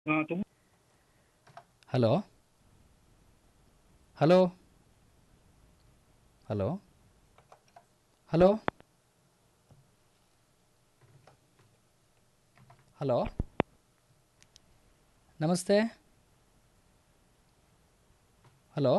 ತುಂಬ hello hello hello hello hello ನಮಸ್ತೆ hello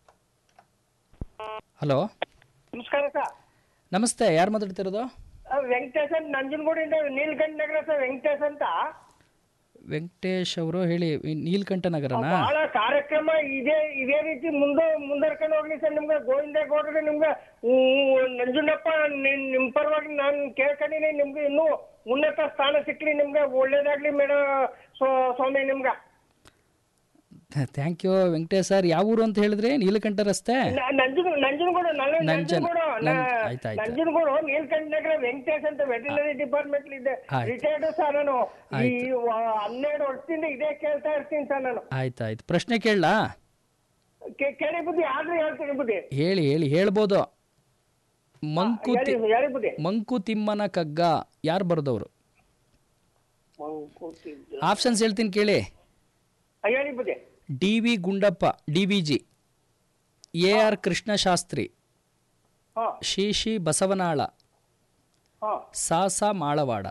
hello ನಮಸ್ಕಾರ ಸರ್ ನಮಸ್ತೆ ಯಾರು ಮಾತಾಡ್ತಿರೋದು ಆ, ವೆಂಕಟೇಶ್ ಅಂತ ನಂಜನಗೂಡಿಂದ ನೀಲ್ಕಂಠ ನಗರ ಸರ್ ವೆಂಕಟೇಶ್ ಅಂತ ವೆಂಕಟೇಶ್ ಅವರು ಹೇಳಿ ಈ ನೀಲಕಂಠ ನಗರನಾ ಬಹಳ ಕಾರ್ಯಕ್ರಮ ಇದೇ ಇದೇ ರೀತಿ ಮುಂದೆ ಮುಂದರ್ಕೊಂಡು ಹೋಗ್ಲಿ ಸರ್ ನಿಮ್ಗೆ ಗೋವಿಂದ ಗೌಡ್ರಿಗೆ ನಿಮ್ಗೆ ಊ- ನಂಜುಂಡಪ್ಪ ನಿಮ್ ನಿಮ್ ಪರವಾಗಿ ನಾನು ಕೇಳ್ಕೊಂಡಿನಿ ನಿಮ್ಗೆ ಇನ್ನೂ ಉನ್ನತ ಸ್ಥಾನ ಸಿಕ್ಲಿ ನಿಮ್ಗೆ ಒಳ್ಳೇದಾಗ್ಲಿ ಮೇಡಮ್ ಸ್ವಾಮಿ ನಿಮ್ಗೆ ಥ್ಯಾಂಕ್ ಯು ವೆಂಕಟೇಶ್ ಸರ್ ಯಾವ ಊರು ಅಂತ ಹೇಳಿದ್ರಿ ನೀಲಕಂಠ ರಸ್ತೆ ನ- ನಂಜನ ನಂಜನಗೂಡು ನಾನು ನಂಜನ್- ನಂಜನಗೂಡು ನಂ- ಆಯ್ತ್ ಆಯ್ತ್. ನಂಜನಗೂಡು ನೀಲ್ಕಂಠ ನಗರ ವೆಂಕಟೇಶ್ ಅಂತ ವೆಟರ್ನರಿ ಡಿಪಾರ್ಟ್ಮೆಂಟ್ ಇದೆ ಆಯ್ತ್. ರಿಟೈರ್ಡ್ ಸರ್ ನಾನು ಈ ವ- ಹನ್ನೆರಡು ವರ್ಷದಿಂದ ಇದೇ ಕೇಳ್ತಾ ಇರ್ತೀನಿ ಸರ್ ನಾನು ಆಯ್ತು ಆಯ್ತು ಪ್ರಶ್ನೆ ಕೇಳಲಾ ಕೇ- ಕೇಳಿ ಬುದ್ಧಿ ಆದ್ರೂ ಹೇಳ್ತೀನಿ ಬುದ್ಧಿ ಹೇಳಿ ಹೇಳಿ ಹೇಳ್ಬೋದು ಮಂಕು ಹೇಳಿ ಹೇಳಿ ಬುದ್ಧಿ ಮಂಕುತಿಮ್ಮನ ಕಗ್ಗ ಯಾರು ಬರೆದವರು ಮಂಕುತಿಮ್ಮ. ಆಪ್ಷನ್ಸ್ ಹೇಳ್ತೀನಿ ಕೇಳಿ ಆ, ಹೇಳಿ ಬುದ್ಧಿ D V Gundappa D V G A R Krishnashastri ಹಾ ಶ್ರೀ ಶ್ರೀ ಬಸವನಾಳ ಹಾ ಸಾಸ ಮಾಳವಾಡ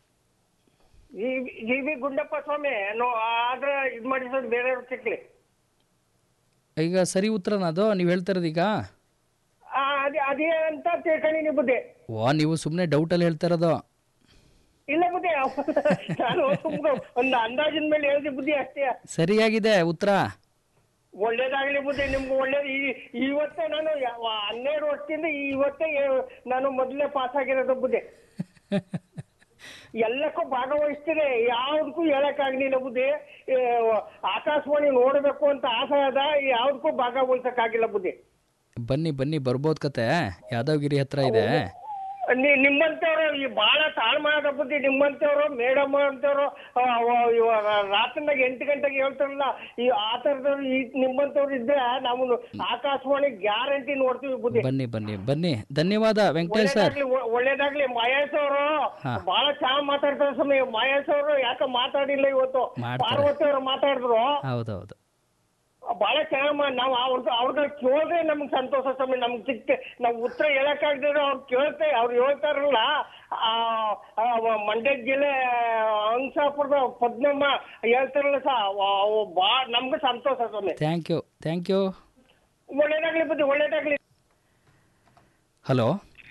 ಜಿ ವಿ ಗುಂಡಪ್ಪ ಸ್ವಾಮಿ ನೋ ಆದ್ರೆ ಇದ್ ಮಾಡಿ ಸರ್ ಬೇರೆಯವ್ರು ಸಿಕ್ಲಿ ಈಗ ಸರಿ ಉತ್ತರನ ಅದು ನೀವು ಹೇಳ್ತಾ ಇರೋದು ಈಗ ಆ, ಅದೇ ಅದೇ ಅಂತ ತಿಳ್ಕೊಂಡಿನಿ ಬುದ್ಧಿ ಓ ನೀವು ಸುಮ್ಮನೆ ಡೌಟಲ್ಲಿ ಹೇಳ್ತಾ ಇರೋದು ಇಲ್ಲ ಬುದ್ಧಿ ನಾನು ಸುಮ್ನೆ ಒಂದು ಅಂದಾಜಿನ ಮೇಲೆ ಹೇಳ್ದೆ ಬುದ್ಧಿ ಅಷ್ಟೇ ಸರಿಯಾಗಿದೆ ಉತ್ತರ ಒಳ್ಳೇದಾಗ್ಲಿ ಬುದ್ಧಿ ನಿಮ್ಗೆ ಒಳ್ಳೇದು ಈ ಇವತ್ತೇ ನಾನು ಯಾವ- ಹನ್ನೆರಡು ವರ್ಷದಿಂದ ಇವತ್ತೇ ಏ- ನಾನು ಮೊದಲೇ ಪಾಸ್ ಆಗಿರೋದು ಬುದ್ಧಿ ಎಲ್ಲಕ್ಕೂ ಭಾಗವಹಿಸ್ತೀನಿ ಯಾವ್ದಕ್ಕೂ ಹೇಳಕ್ಕಾಗ್ಲಿಲ್ಲ ಬುದ್ಧಿ ಏ, ಆಕಾಶವಾಣಿ ನೋಡ್ಬೇಕು ಅಂತ ಆಸೆ ಅದ ಯಾವ್ದಕ್ಕೂ ಭಾಗವಹಿಸಕ್ಕಾಗಿಲ್ಲ ಬುದ್ಧಿ ಬನ್ನಿ ಬನ್ನಿ ಬರ್ಬೋದು ಕತೆ ಯಾದವಗಿರಿ ಹತ್ರ ಇದೆ ನಿ- ನಿಮ್ಮಂತವ್ರು ಈ ಬಹಳ ತಾಳ್ಮಾದ ಬುದ್ಧಿ ನಿಮ್ಮಂತವ್ರು ಮೇಡಮ್ ಅಂತವ್ರು ಆ, ಅವ- ಇವಾಗ ರಾತ್ರಿನಾಗ ಎಂಟು ಗಂಟೆಗೆ ಹೇಳ್ತಾರಲ್ಲ ಈ ಆ ಥರದವ್ರು ಈ ನಿಮ್ಮಂತವ್ರು ಇದ್ರೆ ನಾವು ಆಕಾಶವಾಣಿ ಗ್ಯಾರಂಟಿ ನೋಡ್ತೀವಿ ಬುದ್ಧಿ ಬನ್ನಿ ಬನ್ನಿ ಬನ್ನಿ ಧನ್ಯವಾದ ವೆಂಕಟೇಶ್ ಸರ್ ಒಳ್ಳೇದಾಗ್ಲಿ ಒ- ಒಳ್ಳೇದಾಗ್ಲಿ ಮಹೇಶ್ ಅವರು ಹಾ. ಬಹಳ ಚೆನ್ನಾಗ್ ಮಾತಾಡ್ತಾರೆ ಸ್ವಾಮಿ ಮಹೇಶ್ ಅವರು ಯಾಕೆ ಮಾತಾಡಿಲ್ಲ ಇವತ್ತು ಮಾಡ್ತಾರೆ. ಪಾರ್ವತಿ ಅವರು ಮಾತಾಡಿದ್ರು ಹೌದೌದು ಬಹಳ ಚೆನ್ನಾಗ್ ಮಾ- ನಾವು ಅವ್ರ ಅವ್ರನ್ನ ಕೇಳಿದ್ರೆ ನಮ್ಗೆ ಸಂತೋಷ ಸ್ವಾಮಿ ನಮ್ಗೆ ಸಿಕ್ತೆ ನಾವು ಉತ್ತರ ಹೇಳಕ್ಕಾಗ್ದಿದ್ರೆ ಅವ್ರು ಕೇಳ್ತೆ ಅವ್ರು ಹೇಳ್ತಾರಲ್ಲ ಆ, ಆ, ವ- ಮಂಡ್ಯ ಜಿಲ್ಲೆ ಹಂಸಾಪುರದ ಪದ್ಮಮ್ಮ ಹೇಳ್ತಾರಲ್ಲ ಸಾ ಬಾ ನಮ್ಗೆ ಸಂತೋಷ ಸ್ವಾಮಿ ಥ್ಯಾಂಕ್ ಯು ಥ್ಯಾಂಕ್ ಯು ಒಳ್ಳೇದಾಗ್ಲಿ ಬುದ್ಧಿ ಒಳ್ಳೇದಾಗ್ಲಿ hello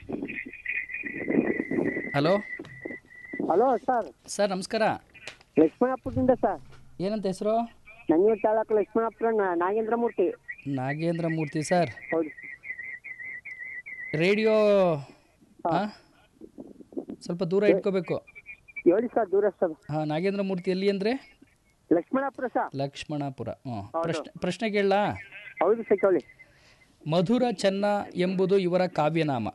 hello hello sir sir ನಮಸ್ಕಾರ ಲಕ್ಷ್ಮಣಪುರದಿಂದ ಸರ್ ಏನಂತ ಹೆಸರು ನಂಜನಗೂಡು ತಾಲೂಕು ಲಕ್ಷ್ಮಣಪುರ ನ- ನಾಗೇಂದ್ರ ಮೂರ್ತಿ ನಾಗೇಂದ್ರ ಮೂರ್ತಿ ಸರ್ ಹೌದು ರೇಡಿಯೋ ಹಾಂ ಸ್ವಲ್ಪ ದೂರ ಇಟ್ಕೋಬೇಕು ಹೇಳಿ ಸರ್ ದೂರ ಸರ್ ಹಾಂ ನಾಗೇಂದ್ರ ಮೂರ್ತಿ ಎಲ್ಲಿ ಅಂದರೆ ಲಕ್ಷ್ಮಣಪುರ ಸರ್ ಲಕ್ಷ್ಮಣಪುರ ಹ್ಞೂ ಹೌದು. ಪ್ರಶ್ನೆ ಪ್ರಶ್ನೆ ಕೇಳಲಾ ಹೌದು ಸರ್ ಕೇಳಿ ಮಧುರ ಚೆನ್ನ ಎಂಬುದು ಇವರ ಕಾವ್ಯನಾಮ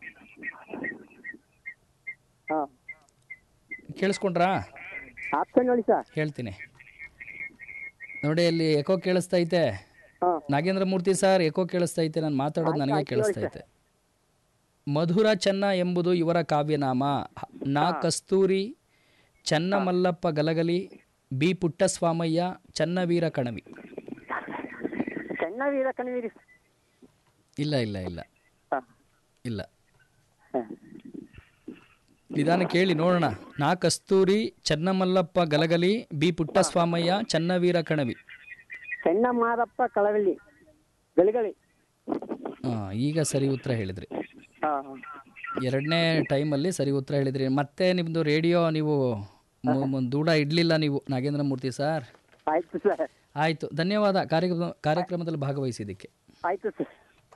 ಹಾಂ ಕೇಳಿಸ್ಕೊಂಡ್ರಾ ಆಪ್ಷನ್ ಹೇಳಿ ಸರ್ ಹೇಳ್ತೀನಿ ನೋಡಿ ಅಲ್ಲಿ ಎಕೋ ಕೇಳಿಸ್ತಾ ಐತೆ ಹಾಂ ನಾಗೇಂದ್ರ ಮೂರ್ತಿ ಸರ್ ಎಕೋ ಕೇಳಿಸ್ತಾ ಐತೆ ನಾನು ಮಾತಾಡೋದು ಆಯ್ತು, ನನಗೆ ಆಯ್ತು, ಕೇಳಿಸ್ತಾ ಹೇಳಿ ಐತೆ ಮಧುರ ಚೆನ್ನ ಎಂಬುದು ಇವರ ಕಾವ್ಯನಾಮ ಹ- ನಾ ಕಸ್ತೂರಿ ಚನ್ನ ಮಲ್ಲಪ್ಪ ಗಲಗಲಿ ಬಿ ಪುಟ್ಟಸ್ವಾಮಯ್ಯ ಚನ್ನವೀರ ಕಣವಿ ಚೆನ್ನ ವೀರ ಕಣವೀರಿ ಇಲ್ಲ ಇಲ್ಲ ಇಲ್ಲ ಹಾಂ ಇಲ್ಲ ಹಾಂ ನಿಧಾನ ಕೇಳಿ ನೋಡೋಣ ನಾ ಕಸ್ತೂರಿ ಚನ್ನಮಲ್ಲಪ್ಪ ಗಲಗಲಿ ಬಿ ಪುಟ್ಟಸ್ವಾಮಯ್ಯ ಚನ್ನವೀರ ಕಣವಿ ಚೆನ್ನ ಮಾರಪ್ಪ ಕಳವಳ್ಳಿ ಗಳಿಗಳಿ ಆ, ಈಗ ಸರಿ ಉತ್ತರ ಹೇಳಿದ್ರಿ ಹಾಂ ಹಾಂ ಎರಡನೇ ಟೈಮಲ್ಲಿ ಸರಿ ಉತ್ತರ ಹೇಳಿದ್ರಿ ಮತ್ತೆ ನಿಮ್ಮದು ರೇಡಿಯೋ ನೀವು ಮು- ಮು- ದೂಡ ಇಡಲಿಲ್ಲ ನೀವು ನಾಗೇಂದ್ರ ಮೂರ್ತಿ ಸರ್ ಆಯ್ತು ಸರ್ ಆಯಿತು ಧನ್ಯವಾದ ಕಾರ್ಯಕ್ರಮ ಕಾರ್ಯಕ್ರಮದಲ್ಲಿ ಭಾಗವಹಿಸಿದ್ದಕ್ಕೆ ಆಯ್ತು sir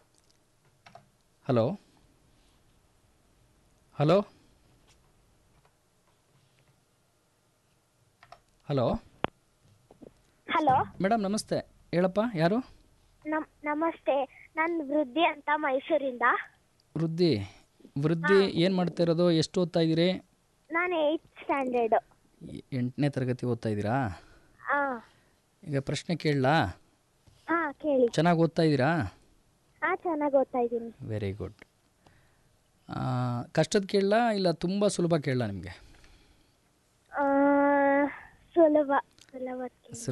hello hello hello hello madam ನಮಸ್ತೆ ಹೇಳಪ್ಪ ಯಾರು ನಮ್ ನಮಸ್ತೆ ನಾನು ವೃದ್ಧಿ ಅಂತ ಮೈಸೂರಿಂದ ವೃದ್ಧಿ ವೃದ್ಧಿ ಏನು ಮಾಡ್ತಾ ಇರೋದು ಎಷ್ಟು ಓದ್ತಾ ಇದ್ದೀರಿ ನಾನು ಏಯ್ತ್ ಸ್ಟ್ಯಾಂಡರ್ಡು ಎಂಟನೇ ತರಗತಿ ಓದ್ತಾ ಇದ್ದೀರಾ ಹಾಂ ಈಗ ಪ್ರಶ್ನೆ ಕೇಳಲಾ ಹಾಂ ಕೇಳಿ ಚೆನ್ನಾಗಿ ಓದ್ತಾ ಇದ್ದೀರಾ ಹಾಂ ಚೆನ್ನಾಗಿ ಓದ್ತಾ ಇದ್ದೀನಿ ವೆರಿ ಗುಡ್ ಕಷ್ಟದ ಕೇಳಲಾ ಇಲ್ಲ ತುಂಬ ಸುಲಭ ಕೇಳಲಾ ನಿಮಗೆ ಆ, ಸುಲಭ ಸುಲಭ